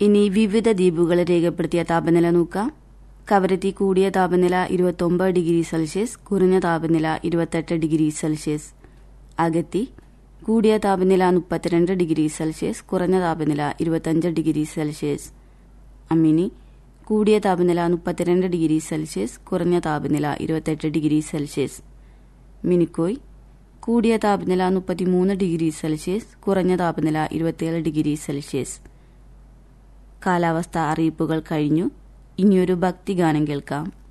ഇനി വിവിധ ദ്വീപുകളിൽ രേഖപ്പെടുത്തിയ താപനില നോക്കാം കവരത്തി കൂടിയ താപനില ഇരുപത്തൊമ്പത് ഡിഗ്രി സെൽഷ്യസ് കുറഞ്ഞ താപനില ഇരുപത്തെട്ട് ഡിഗ്രി സെൽഷ്യസ് അഗത്തി കൂടിയ താപനില മുപ്പത്തിരണ്ട് ഡിഗ്രി സെൽഷ്യസ് കുറഞ്ഞ താപനില ഇരുപത്തഞ്ച് ഡിഗ്രി സെൽഷ്യസ് അമ്മിനി കൂടിയ താപനില മുപ്പത്തിരണ്ട് ഡിഗ്രി സെൽഷ്യസ് കുറഞ്ഞ താപനില ഇരുപത്തെട്ട് ഡിഗ്രി സെൽഷ്യസ് മിനിക്കോയ് കൂടിയ താപനില മുപ്പത്തിമൂന്ന് ഡിഗ്രി സെൽഷ്യസ് കുറഞ്ഞ താപനില ഇരുപത്തിയേഴ് ഡിഗ്രി സെൽഷ്യസ് കാലാവസ്ഥ അറിയിപ്പുകൾ കഴിഞ്ഞു ഇനിയൊരു ഭക്തിഗാനം കേൾക്കാം